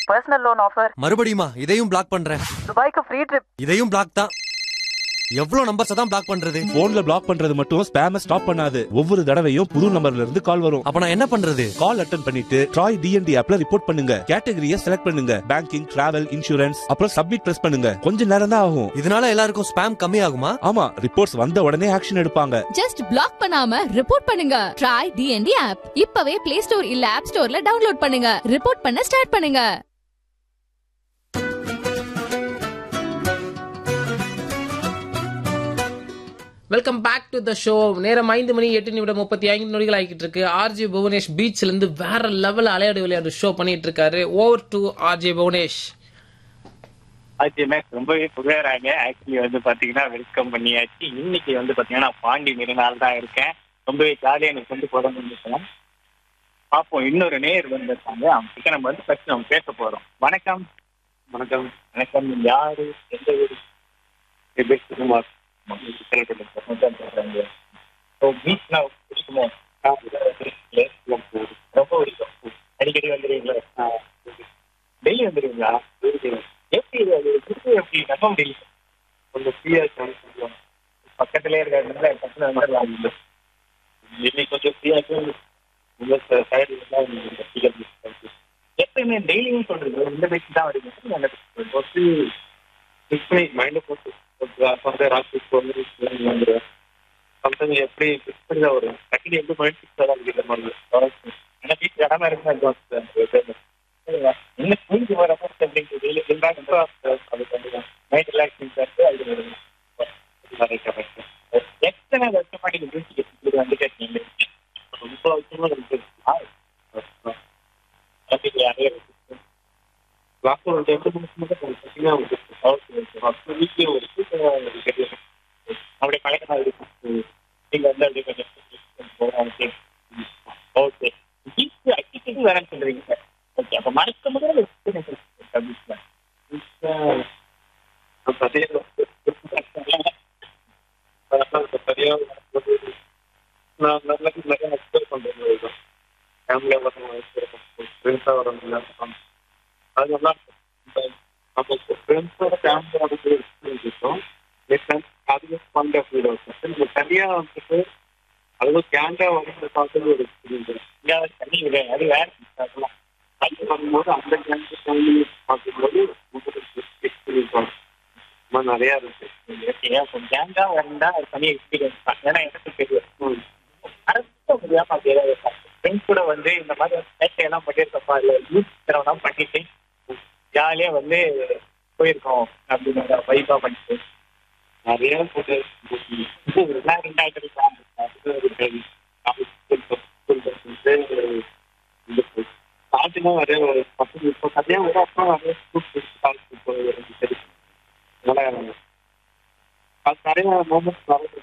personal loan offer மறுபடியுமா இதையும் black பண்றேன் துபாய்க்கு ஃப்ரீ ட்ரிப் இதையும் பிளாக் தான் எவ்வளவு நம்பர்ஸ் தான் பிளாக் பண்றது போன்ல பிளாக் பண்றது மட்டும் ஸ்பேம ஸ்டாப் பண்ணாது ஒவ்வொரு தடவையும் புது நம்பர்ல இருந்து கால் வரும் அப்ப நான் என்ன பண்றது கால் அட்டன் பண்ணிட்டு ட்ராய் டிஎன்டி ஆப்ல ரிப்போர்ட் பண்ணுங்க கேட்டகரியை செலக்ட் பண்ணுங்க பேங்கிங் டிராவல் இன்சூரன்ஸ் அப்புறம் சப்மிட் பிரஸ் பண்ணுங்க கொஞ்ச நேரம் தான் ஆகும் இதனால எல்லாருக்கும் ஸ்பேம் கம்மி ஆகுமா ஆமா ரிப்போர்ட்ஸ் வந்த உடனே ஆக்ஷன் எடுப்பாங்க ஜஸ்ட் பிளாக் பண்ணாம ரிப்போர்ட் பண்ணுங்க ட்ரை டிஎன்டி ஆப் இப்பவே பிளே ஸ்டோர் இல்ல ஆப் ஸ்டோர்ல டவுன்லோட் பண்ணுங்க ரிப்போர்ட் பண்ண ஸ்டார்ட் பண்ணுங்க welcome back to the show நேரம் ஐந்து மணி எட்டு நிமிடம் முப்பத்தி ஐந்து நொடிகள் ஆகிட்டு இருக்கு ஆர்ஜி புவனேஷ் பீச்ல இருந்து வேற லெவல் அலையாடு விளையாடு ஷோ பண்ணிட்டு இருக்காரு ஓவர் டு ஆர்ஜே புவனேஷ் ஆச்சு மேக்ஸ் ரொம்பவே புகழறாங்க ஆக்சுவலி வந்து பாத்தீங்கன்னா வெல்கம் பண்ணியாச்சு இன்னைக்கு வந்து பாத்தீங்கன்னா பாண்டி நெடுநாள் தான் இருக்கேன் ரொம்பவே ஜாலியா எனக்கு வந்து போறோம்னு இருக்கேன் பார்ப்போம் இன்னொரு நேர் வந்திருக்காங்க அவங்க கிட்ட நம்ம வந்து ஃபர்ஸ்ட் நம்ம பேச போறோம் வணக்கம் வணக்கம் வணக்கம் நீங்க யாரு எந்த ஊரு என் பேர் சுகுமார் பீச்னா பிடிக்குமோ ரொம்ப பிடிக்கும் அடிக்கடி வந்துடுவீங்களா டெய்லி வந்துடுவீங்களா எப்படி அது திருப்பி எப்படி நம்ப முடியல கொஞ்சம் ஃப்ரீயா இருக்காங்க பக்கத்துலயே இருக்காங்க பக்கத்துல வந்துடலாம் இன்னைக்கு கொஞ்சம் ஃப்ரீயா இருக்கு சைடு எப்பயுமே டெய்லியும் சொல்றது இந்த பேச்சு தான் வருது ஃபர்ஸ்ட் ஃபிக்ஸ் பண்ணி மைண்டை போட்டு வந்து ராசி வந்துடுவேன் சம்திங் எப்படி ஃபிக்ஸ் பண்ணி தான் வரும் டக்குனு எப்படி மைண்ட் ஃபிக்ஸ் தான் இருக்கிற மாதிரி ஏன்னா வீட்டு இடமா இருக்கு இன்னும் தூங்கி வரப்போ அப்படிங்கிறது மைண்ட் ரிலாக்ஸிங் சார்ட்டு அது எத்தனை வருஷமா நீங்க மியூசிக் வந்து கேட்டீங்க ரொம்ப வருஷமா இருக்கு லாக்டவுன் டைம்ல பார்த்தீங்கன்னா வீட்லயே ஒரு அப்படியே பழக்கமா இருக்கு நீங்க வந்து அப்படியே கொஞ்சம் ஓகே வீட்டு அடிக்கடி வரேன்னு சொல்றீங்க சார் ஓகே அப்ப மறக்க முடியாத சரியா நான் நல்ல நிறைய எக்ஸ்பெக்ட் பண்றது ஃபேமிலியாக வரணும் ஃப்ரெண்ட்ஸாக வரணும் அது நல்லா இருக்கும் நம்ம ஃப்ரெண்ட்ஸோட ஃபேமிலியோட எக்ஸ்பீரியன்ஸ் இருக்கும் அதுவும் ஃபண்ட் ஆஃப் வீடு நம்ம தனியாக வந்துட்டு அதுவும் கேண்டா வந்து பார்க்கறது ஒரு எக்ஸ்பீரியன்ஸ் தனி விட அது வேற அதெல்லாம் அது பண்ணும்போது அந்த கேண்டா ஃபேமிலி பார்க்கும்போது எக்ஸ்பீரியன்ஸ் ஆகும் ரொம்ப நிறையா இருக்கு ஏன் கேண்டா வரண்டா அது தனி எக்ஸ்பீரியன்ஸ் தான் ஏன்னா எனக்கு தெரியும் மறக்க முடியாம அப்படியே ஃப்ரெண்ட்ஸ் கூட வந்து இந்த மாதிரி சேட்டையெல்லாம் பண்ணியிருக்கப்பா இல்லை யூத் திறவெல்லாம் பண்ணிட்டு ஜாலியாக வந்து போயிருக்கோம் அப்படின்னு வைபா பண்ணிட்டு நிறைய போட்டு ரெண்டாயிரத்தி ஸ்டார்டிங்கும் வர ஒரு பத்து இப்போ கதையாக வர அப்புறம் நிறைய சரி அதனால அது நிறைய மூமெண்ட்ஸ் வருது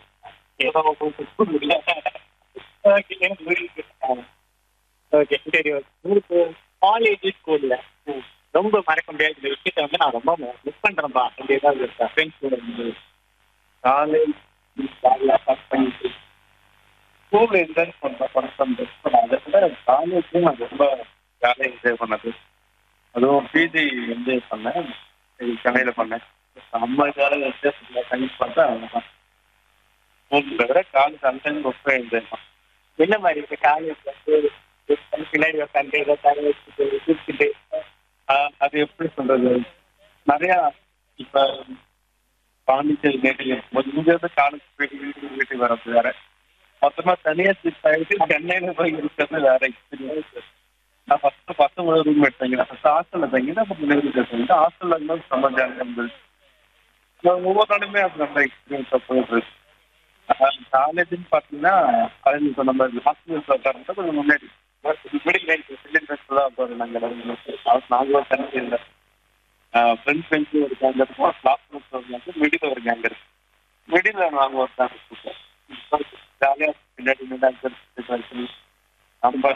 ஓகே சரி உங்களுக்கு காலேஜ் ஸ்கூல்ல ரொம்ப மறக்க முடியாத இந்த விஷயத்த வந்து நான் ரொம்ப மிஸ் பண்றேன்ப்பா அப்படி ஏதாவது இருக்கா ஃப்ரெண்ட்ஸ் கூட இருந்து காலேஜ் ஜாலியாக பாஸ் பண்ணிட்டு ஸ்கூல்ல என்ஜாய் பண்ண படம் மிஸ் பண்ண அதை விட காலேஜும் நான் ரொம்ப ஜாலியாக என்ஜாய் பண்ணது அதுவும் பிஜி என்ஜாய் பண்ணேன் சென்னையில் பண்ணேன் நம்ம காலேஜ் வித்தியாசத்தில் சயின்ஸ் பார்த்தா அவ்வளோதான் ஸ்கூலில் விட காலேஜ் அந்த டைம் ரொம்ப என்ஜாய் பண்ணேன் என்ன மாதிரி இருக்கு காலேஜ் வந்து பின்னாடி உட்காந்து ஏதோ தலை வச்சுட்டு கூப்பிட்டு அது எப்படி சொல்றது நிறையா இப்ப பாண்டிச்சேரி நேட்டில் இருக்கும்போது இங்க இருந்து காலேஜ் போயிட்டு வீட்டுக்கு வீட்டுக்கு வரது வேற மொத்தமா தனியா ஷிஃப்ட் ஆகிட்டு சென்னையில போய் இருக்கிறது வேற எக்ஸ்பீரியன்ஸ் நான் ஃபர்ஸ்ட் பசங்க ரூம் எடுத்தீங்க ஃபர்ஸ்ட் ஹாஸ்டல்ல தங்கிட்டு அப்புறம் நேரில் தங்கிட்டு ஹாஸ்டல்ல இருந்தாலும் செம்ம ஜாலியாக இருந்தது ஒவ்வொரு நாளுமே அது நல்ல எக்ஸ்பீரியன்ஸாக போயிட்டு இருக்கு காலேஜ்னு பார்த்தீங்கன்னா அது நீங்க சொன்ன மாதிரி ஹாஸ்பிட்டல்ஸ் உட்கார்ந்து கொஞ்சம் முன்னாடி மிடில் லைன் செகண்ட் பெஞ்ச் தான் உட்காரு நாங்கள் நாங்களும் தனியாக இல்லை ஃப்ரெண்ட்ஸ் பெஞ்சு ஒரு கேங் இருக்கும் கிளாஸ் ரூம்ஸ் வந்து மிடில் ஒரு கேங் இருக்கு மிடில் நாங்கள் ஒரு கேங் இருக்கோம் ஜாலியாக பின்னாடி முன்னாடி நம்ம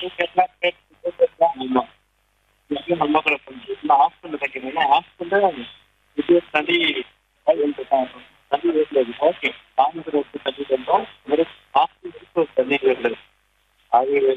ஆமாம் நம்ம கூட ஹாஸ்பிட்டல் தைக்கணும்னா ஹாஸ்பிட்டல்